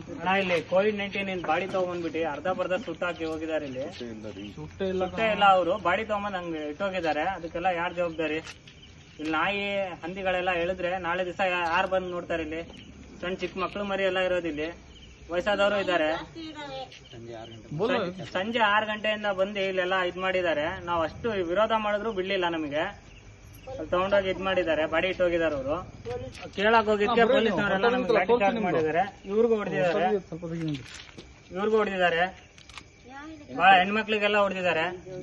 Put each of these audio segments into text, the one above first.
ಅಣ್ಣ ಇಲ್ಲಿ Covid nineteen ಇನ್ body ತಗೊಂಡ್ಬಿಟ್ಟು ಅರ್ಧ ಬರ್ಧ ಸುಟ್ಟಾಕಿ ಹೋಗಿದ್ದಾರೆ ಇಲ್ಲಿ ಸುಟ್ಟೇ ಇಲ್ಲ ಅವರು ಬಾಡಿ ತಗೊಂಬಂದ್ ಹಂಗೆ ಇಟ್ಟೋಗಿದ್ದಾರೆ ಅದಕ್ಕೆಲ್ಲ ಯಾರ್ ಜವಾಬ್ದಾರಿ ಇಲ್ಲಿ ನಾಯಿ ಹಂದಿಗಳೆಲ್ಲ ಹೇಳಿದ್ರೆ ನಾಳೆ ದಿವಸ ಯಾರು ಬಂದು ನೋಡ್ತಾರೆ ಇಲ್ಲಿ ಸಣ್ಣ ಚಿಕ್ಕ ಮಕ್ಳು ಮರಿ ಎಲ್ಲ ಇರೋದು ಇಲ್ಲಿ ವಯಸ್ಸಾದವರು ಇದ್ದಾರೆ ಸಂಜೆ ಆರು ಗಂಟೆಯಿಂದ ಬಂದು ಇಲ್ಲೆಲ್ಲ ಇದ್ ಮಾಡಿದ್ದಾರೆ ನಾವು ಅಷ್ಟು ವಿರೋಧ ಮಾಡಿದ್ರು ಬಿಡ್ಲಿಲ್ಲ ನಮಗೆ ಅಲ್ಲಿ ತಗೊಂಡೋಗಿ ಇದ್ ಮಾಡಿದ್ದಾರೆ ಬಾಡಿ ಇಟ್ಟೋಗಿದ್ದಾರೆ ಅವರು ಕೇಳಕ್ ಹೋಗಿದ್ಕೆ ಪೊಲೀಸ್ನವರೆಲ್ಲ ನಮ್ಗೆ ಲಾಠಿ ಚಾರ್ಜ್ ಮಾಡಿದ್ದಾರೆ ಇವ್ರಿಗೂ ಹೊಡೆದಿದ್ದಾರೆ ಇವ್ರಿಗೂ ಹೊಡೆದಿದ್ದಾರೆ ಬಹಳ ಹೆಣ್ಮಕ್ಳಿಗೆಲ್ಲ ಹೊಡೆದಿದ್ದಾರೆ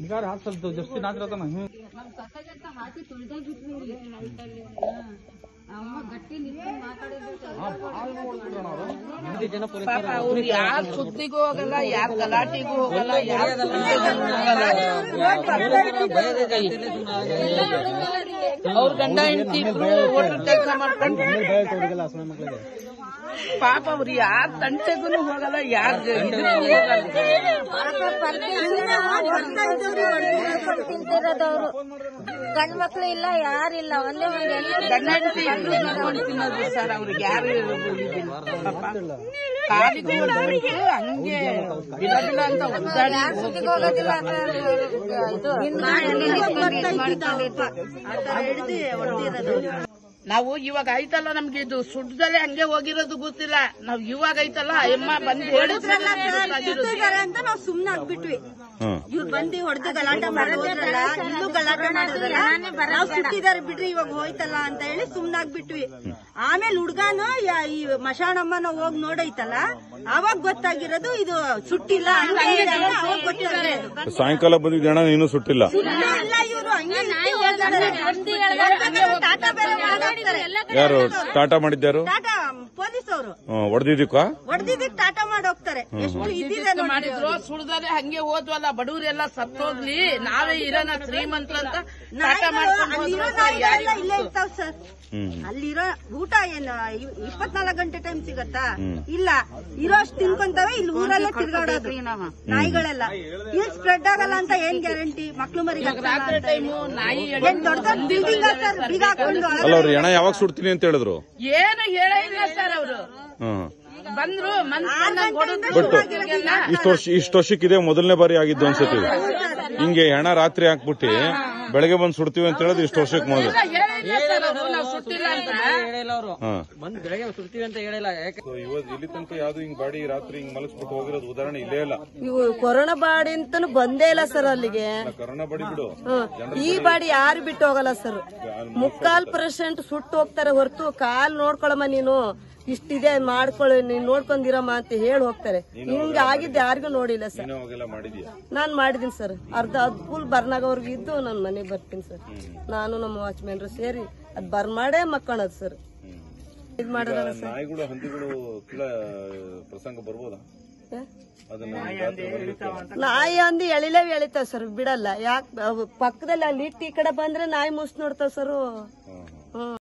ಪಾಪ ಅವ್ರು ಯಾರ ಸುದ್ದಿಗೂ ಹೋಗಲ್ಲ ಯಾರ ಗಲಾಟೆಗೂ ಹೋಗಲ್ಲ ಯಾರ ಅವ್ರ ಗಂಡ ಹೆಂಡತಿ ಇಬ್ರು ಹೋಟೆಲ್ ಕೆಲಸ ಮಾಡ್ಕೊಂಡು ಪಾಪ ಅವ್ರು ಯಾರ ತಂಟೆಗೂ ಹೋಗಲ್ಲ ಯಾರ ತಿಂತಿರೋದವ್ರು ಗಂಡ್ ಮಕ್ಳು ಇಲ್ಲ ಯಾರಿಲ್ಲ ಒಂದೇ ಒಂದ್ ಹೆಣ್ಣು ಗಂಡ ಹೆಂಡತಿ ಇಬ್ರು ನೋಡ್ಕೊಂಡು ತಿನ್ನೋದು ಸರ್ ಅವ್ರಿಗೆ ಯಾರು ಇದಿಲ್ಲ ಪಾಪ ಕಾಲಿಗೂ ಹೊಡ್ದ್ಬಿಟ್ಟು ಹಂಗೆ ಬಿಲ ಬಿಲ ಅಂತ ಒದ್ದಾಡಿ ಸುದ್ದಿಗ್ ಹೋಗೋದಿಲ್ಲ ಅಂತ ಇದು ಮನೆಯಲ್ಲಿ ನಿಂತ್ಕೊಂಡಿದ್ದು. ನಾವು ಇವಾಗ ಐತಲ್ಲ ನಮ್ಗೆ ಇದು ಸುಡ್ದಲೆ ಹಂಗೆ ಹೋಗಿರೋದು ಗೊತ್ತಿಲ್ಲ ನಾವ್ ಇವಾಗ ಐತಲ್ಲ ಅಮ್ಮ ಬಂದು ಹೇಳಿದ್ರಲ್ಲ ಸುತ್ತಿದ್ದಾರೆ ಅಂತ ನಾವು ಸುಮ್ನೆ ಆಗ್ಬಿಟ್ವಿ ಇವ್ರು ಬಂದು ಹೊಡೆದು ಗಲಾಟೆ ಮಾಡೋದ್ರಲ್ಲ ಇಲ್ಲೂ ಗಲಾಟೆ ಮಾಡಿದ್ರಲ್ಲ ನಾವು ಸುತ್ತಿದ್ದಾರೆ ಬಿಡ್ರಿ ಇವಾಗ ಹೋಯ್ತಲ್ಲ ಅಂತ ಹೇಳಿ ಸುಮ್ನಾಗ್ಬಿಟ್ವಿ ಆಮೇಲೆ ಹುಡ್ಗಾನು ಯಾ- ಈ ಮಶಾಣಮ್ಮನ ಹೋಗ್ ನೋಡೈತಲ್ಲ ಅವಾಗ ಗೊತ್ತಾಗಿರೋದು ಇದು ಸುಟ್ಟಿಲ್ಲ ಹಂಗೆ ಇದೆ ಅಂತ ಅವಾಗ ಗೊತ್ತಾಗಿರೋದು ಸಾಯಂಕಾಲ ಬಂದಿದ್ದೆ ಅಣ್ಣ ನೀನು ಸುಟ್ಟಿಲ್ಲ ಸುಮ್ನೆ ಇಲ್ಲ ಇವ್ರು ಹಂಗೆ ಇಟ್ಟು ಹೋಗಿದ್ದಾರೆ. ಹೋಗ್ಬೇಕಾದ್ರೆ ಟಾಟಾ ಬೇರೆ ಮಾಡೋಗ್ತಾರೆ. ಯಾರು ಟಾಟಾ ಮಾಡಿದ್ಯಾರು ಟಾಟಾ ಪೊಲೀಸ್ ಅವರು ಹೊಡೆದಿದ್ದಕ್ಕ ಹೊಡೆದಿದ್ದಕ್ಕೆ ಟಾಟಾ ಮಾಡೋಗ್ತಾರೆ ಎಷ್ಟು ಇದಿದೆ ನೋಡಿ ಮಾಡಿದ್ರು ಸುಡ್ದಲೆ ಹಂಗೆ ಹೋದ್ವಲ್ಲ ಬಡವರೆಲ್ಲ ಸತ್ತೋಗ್ಲಿ ನಾವೇ ಇರೋಣ ಶ್ರೀಮಂತರು ಅಂತ ಟಾಟ ನಾಯಿಗಳು ಮಾಡ್ಕೊಂಡು ಅಲ್ಲಿರೋ ಹೋದ್ರು ನಾಯಿಗಳೆಲ್ಲ ಇಲ್ಲೇ ಇರ್ತಾವ್ ಸರ್ ಹ್ಮ್ ಅಲ್ಲಿರೋ ಊಟ ಏನು ಇಪ್ಪತ್ನಾಲ್ಕು ಗಂಟೆ ಟೈಮ್ ಸಿಗತ್ತಾ ಇಲ್ಲ ಇರೋಷ್ಟು ತಿನ್ಕೊಂತವೆ ಇಲ್ಲಿ ಊರಲ್ಲೇ ತಿರ್ಗಾಡೋದು ನಾಯಿಗಳೆಲ್ಲ ಇಲ್ಲಿ ಸ್ಪ್ರೆಡ್ ಆಗಲ್ಲ ಅಂತ ಏನ್ ಗ್ಯಾರಂಟಿ ಮಕ್ಳು ಮರಿ ರಾತ್ರಿ ಟೈಮು ನಾಯಿ ಏನ್ ದೊಡ್ಡ ದೊಡ್ಡ ಬಿಲ್ಡಿಂಗ್ ಸರ್ ಬೀಗ ಹಾಕೊಂಡು ಅಲ್ಲ ಅವ್ರು ಹೆಣ ಯಾವಾಗ ಸುಡ್ತೀನಿ ಅಂತ ಹೇಳಿದ್ರು ಏನು ಹೇಳೇ ಇಲ್ಲ ಸರ್ ಅವರು ಹ್ಮ್ ಬಂದ್ರು ಮನ್ಸು ಬಟ್ ಇಷ್ಟು ವರ್ಷ ಇಷ್ಟು ವರ್ಷಕ್ಕಿದೆ ಮೊದಲನೇ ಬಾರಿ ಆಗಿದ್ದು ಅನ್ಸುತ್ತೆ ಇದು. ಹಿಂಗೆ ಹೆಣ ರಾತ್ರಿ ಹಾಕ್ಬಿಟ್ಟು ಬೆಳಗ್ಗೆ ಬಂದು ಸುಡ್ತೀವಿ ಅಂತ ಹೇಳಿದ್ರೆ ಇಷ್ಟು ವರ್ಷಕ್ಕೆ ಮೊದಲು ನಾವು ಸುಟ್ಟಿಲ್ಲ ಅಂತ ಹಾ ಬಂದ್ ಬೆಳಗ್ಗೆ ಸುಡ್ತೀವಿ ಅಂತ ಹೇಳಿಲ್ಲ ಯಾಕೆ ಇವತ್ತು ಇಲ್ಲಿ ತನಕ ಯಾವ್ದು ಹಿಂಗ್ ಬಾಡಿ ರಾತ್ರಿ ಹಿಂಗ್ ಮಲಗಿಸ್ಬಿಟ್ಟು ಹೋಗಿರೋದು ಉದಾಹರಣೆ ಇಲ್ಲೇ ಇಲ್ಲ ಇವು ಕೊರೋನಾ ಬಾಡಿ ಅಂತಲೂ ಬಂದೇ ಇಲ್ಲ ಸರ್ ಅಲ್ಲಿಗೆ ಕರೋನಾ ಬಾಡಿ ಬಿಡು ಹ್ಮ್. ಈ ಬಾಡಿ ಯಾರು ಬಿಟ್ಟು ಹೋಗಲ್ಲ ಸರ್ ಮುಕ್ಕಾಲ್ ಪರ್ಸೆಂಟ್ ಸುಟ್ಟು ಹೋಗ್ತಾರೆ ಹೊರತು ಕಾಲ್ ನೋಡ್ಕೊಳಮ್ಮ ನೀನು ಇಷ್ಟಿದೆ ಮಾಡ್ಕೊಳ್ಳಿ ನೀನ್ ನೋಡ್ಕೊಂಡಿರಮ್ಮ ಅಂತ ಹೇಳಿ ಹೋಗ್ತಾರೆ ಹಿಂಗ ಆಗಿದ್ದು ಯಾರಿಗೂ ನೋಡಿಲ್ಲ ಸರ್ ನೀನು ಅವಾಗೆಲ್ಲ ಮಾಡಿದ್ಯಾ ನಾನ್ ಮಾಡಿದೀನಿ ಸರ್ ಅರ್ಧ ಅದ್ ಫುಲ್ ಬರ್ನಾಗವ್ರಿಗೆ ಇದ್ದು ನಾನು ಮನೆಗೆ ಬರ್ತೀನಿ ಸರ್ ನಾನು ನಮ್ಮ ವಾಚ್ಮ್ಯಾನ್ರು ಸೇರಿ ಅದ್ ಬರ್ ಮಾಡೇ ಮಕ್ಕಳದ್ ಸರ್ ಇದ್ ಮಾಡೋದಲ್ಲ ಸರ್ ನಾಯಿಗಳು ಹಂದಿಗಳು ಕೀಳ ಪ್ರಸಂಗ ಬರ್ಬೋದಾ ಏ? ಅದನ್ನ ರಾತ್ರಿ ಬರ್ಲಿಕ್ಕೆ ನಾಯಿ ಅಂದಿ ಎಳಿಲೇವ್ ಎಳಿತಾವ್ ಸರ್ ಬಿಡಲ್ಲ ಯಾಕೆ ಪಕ್ಕದಲ್ಲಿ ಅಲ್ಲಿ ಇಟ್ಟು ಈ ಕಡೆ ಬಂದ್ರೆ ನಾಯಿ ಮುಸ್ ನೋಡ್ತಾವ್ ಸರ್ ಹ್ಮ್. ಹ್ಮ್